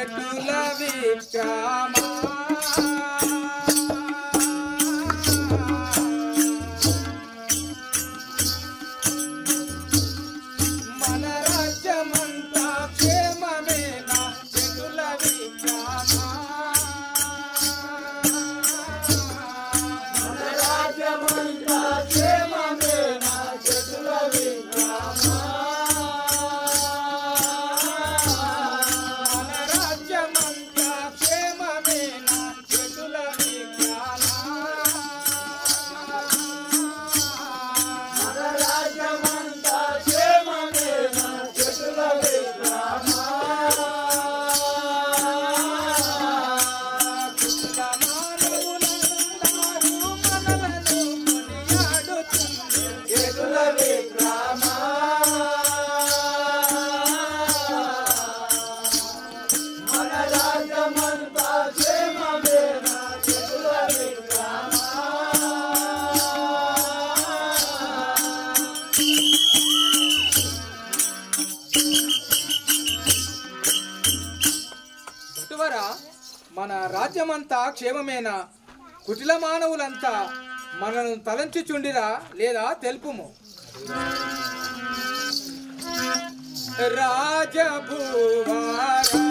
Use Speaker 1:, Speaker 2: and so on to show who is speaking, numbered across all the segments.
Speaker 1: చెట్టుల విక్రమా మన రాజ్యమంతా క్షేమమేనా చెట్టుల విక్రమా మన రాజ్యమంతా క్షేమమేనా చెట్టుల విక్రమా మన రాజ్యమంతా క్షేమమేనా చెట్టుల విక్రమా మన రాజ్యమంతా క్షేమమేనా చెట్టుల విక్రమా ఇటువరా మన రాజ్యమంతా క్షేమమేనా కుటిల మానవులంతా మనను తలంచుచుండిరా లేదా తెలుపుము రాజభూవారా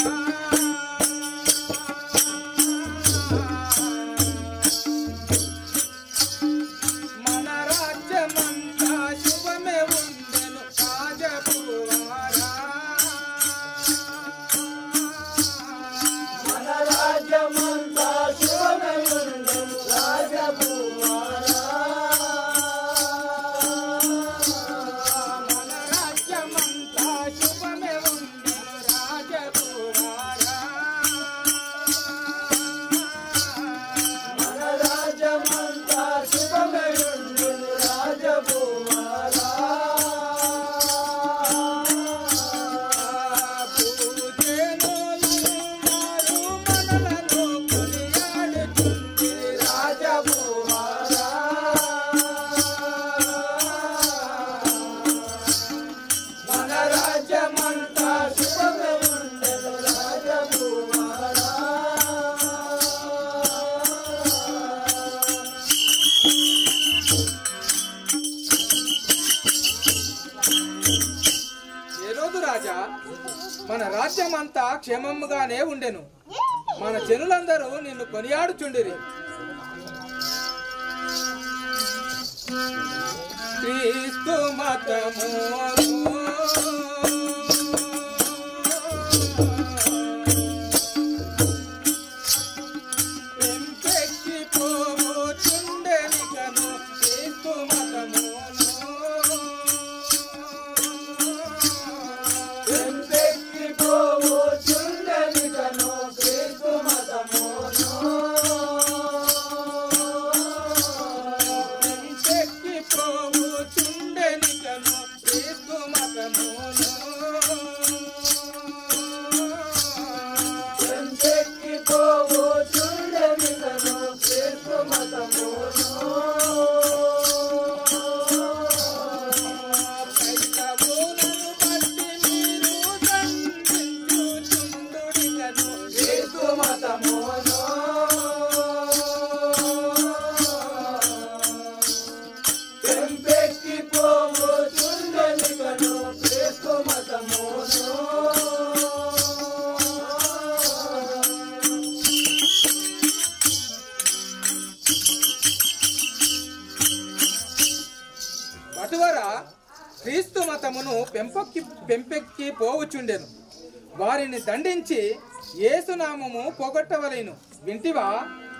Speaker 1: మన రాజ్యమంతా శుభమే ఉండెను రాజభూవారా మన రాజ్యమంతా శుభమే ఉండెను రాజభూవారా మన రాజ్యమంతా శుభమే ఉండెను రాజభూవారా మన రాజ్యమంతా శుభమే ఉండెను రాజభూవారా మన రాజ్యమంతా శుభమే ఉండెను రాజభూమారా ఏ రోజు రాజా మన రాజ్యమంతా క్షేమముగానే ఉండెను మన జనులందరూ నిన్ను కొనియాడుచుండిరి క్రీస్తు మతము పెంపెక్కి పోచుండెనికను క్రీస్తు మతమును పెంపెక్కి పోచుండెనికను క్రీస్తు మతమును పెంపెక్కి పోచుండెనికను క్రీస్తు మతమును పెంపెక్కి పోచుండెనికను క్రీస్తు అటువరా క్రీస్తు మతమును పెంపొక్కి పెంపెక్కి పోవుచుండెను వారిని దండించి ఏసునామము పోగొట్టవలేను వింటివా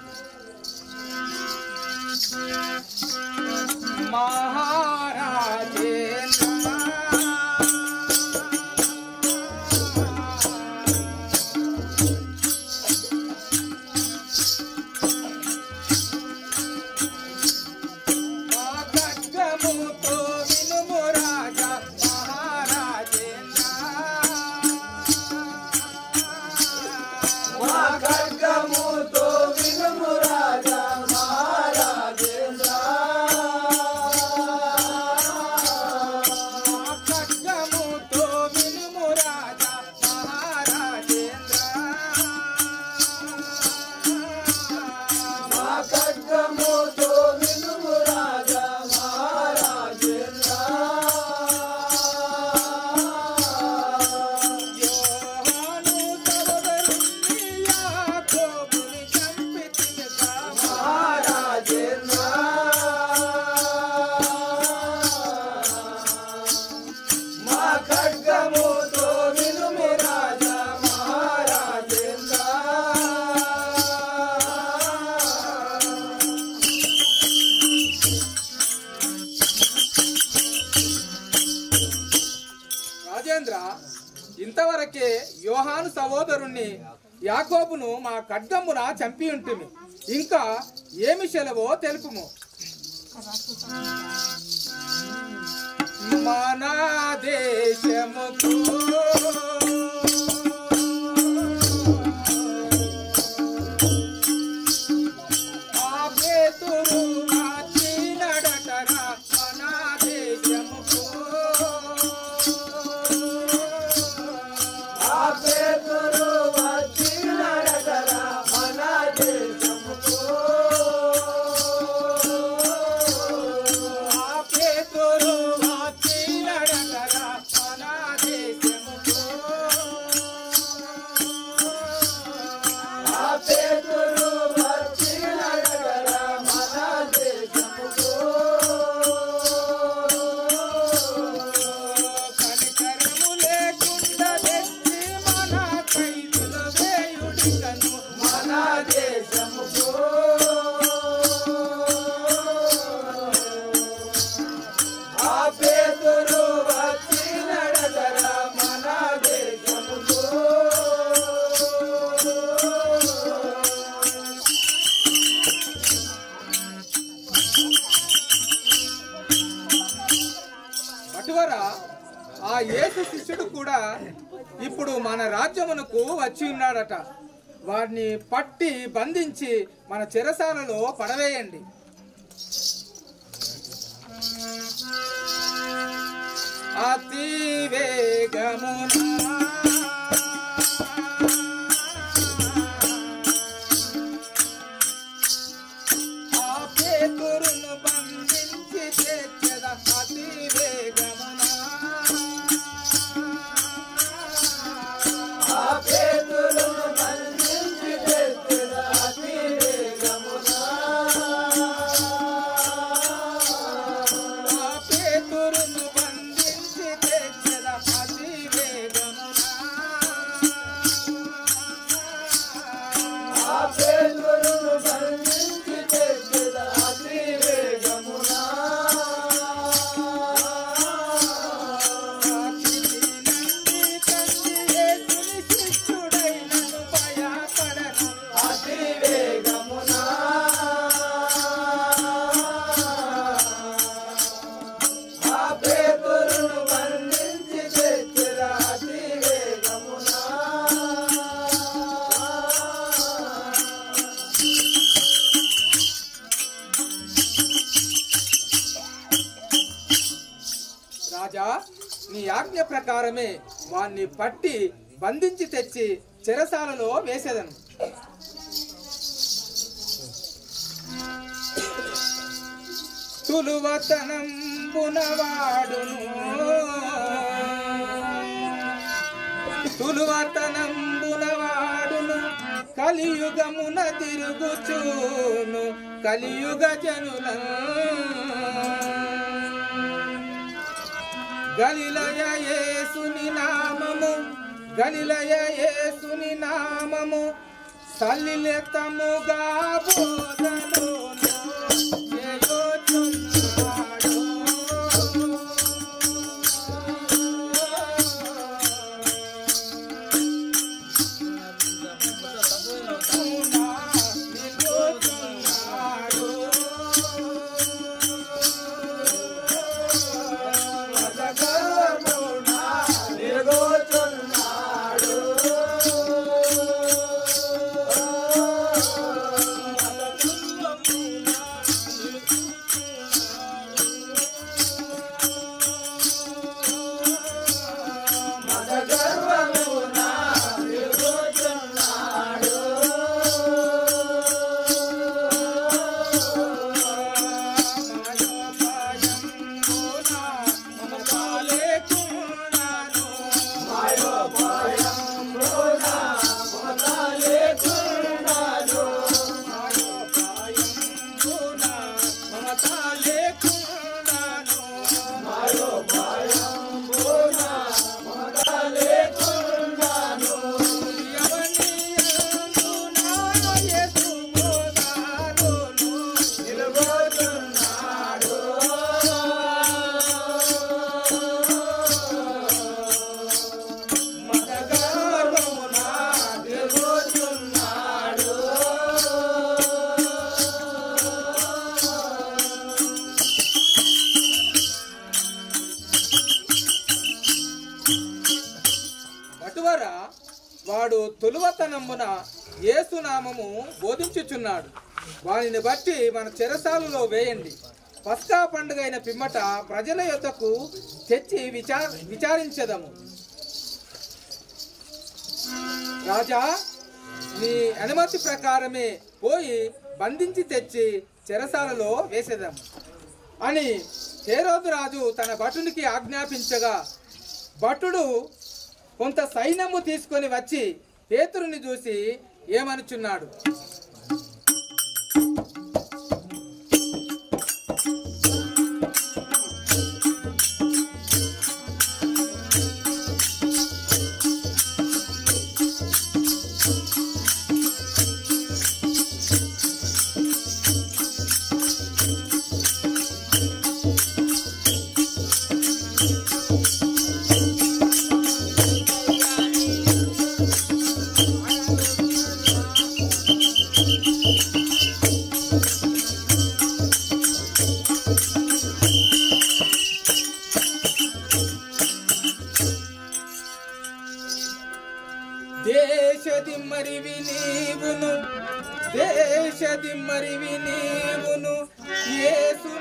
Speaker 1: మహారాజేంద్ర మా ఖడ్గముతో వినుము రాజా మహారాజేంద్ర మా ఖడ్గముతో వినుము రాజా మహారాజేంద్ర యోహాను సహోదరుణ్ణి యాకోబును మా ఖడ్గమ్మున చంపి ఉంటుంది ఇంకా ఏమి సెలవో తెలుపుము మన దేశముకు ఆ పేతురు మార్చినడటరా మన దేశముకు
Speaker 2: ఆ పేతురు వచ్చినడగరా మన దేశముకు.
Speaker 1: ఆ పేతురు మార్చినడటరా మన దేశముకు
Speaker 2: ఆ పేతురు వచ్చినడగరా మన దేశముకు.
Speaker 1: కనికరము లేకుండా తెచ్చి మన ఖైదులు వేయుడికను
Speaker 2: మన దేశముకు. ఆ పేతురు వచ్చినడగరా మన దేశముకు.
Speaker 1: అటువరా ఆ యేసు శిష్యుడు కూడా ఇప్పుడు మన రాజ్యమునకు వచ్చి ఉన్నాడట వారిని పట్టి బంధించి మన చెరసాలలో పడవేయండి అతి వేగమునా ఆ పేతురును బంధించి తెచ్చద అతి వేగమునా
Speaker 2: ఆ పేతురును బంధించి తెచ్చిన అతి వేగమునా.
Speaker 1: ఆ పేతురును బంధించి తెచ్చద అతి వేగమునా
Speaker 2: ఆ పేతురును బంధించి తెచ్చిన అతి వేగమునా. అతి వేగమునా. ఆ పేతురును బంధించి తెచ్చిన అతి వేగమునా.
Speaker 1: రాజా నీ ఆజ్ఞ ప్రకారమే వాణ్ణి పట్టి బంధించి తెచ్చి చెరసాలలో వేసేదను తులువతనంబునవాడును తులువతనంబునవాడును కలియుగమున తిరుగుచూను కలియుగ జనులను గలిలయ యేసుని నామము గలిలయ యేసుని నామము సలిలతముగా బోధలోను చేయుచున్నాడు.
Speaker 2: గర్వమునా తిరుగుచున్నాడు.
Speaker 1: నూతనమున యేసునామము బోధించుచున్నాడు వానిని బట్టి మన చెరసాలలో వేయండి పస్కా పండుగ అయిన పిమ్మట ప్రజల యొద్దకు తెచ్చి విచార విచారించదము రాజా నీ అనుమతి ప్రకారమే పోయి బంధించి తెచ్చి చెరసాలలో వేసేదాం అని హేరోదు రాజు తన భటునికి ఆజ్ఞాపించగా భటుడు కొంత సైన్యము తీసుకొని వచ్చి పేతురుని చూసి ఏమనుచున్నాడు దేశదిమ్మరివి నీవును దేశదిమ్మరివి నీవును యేసు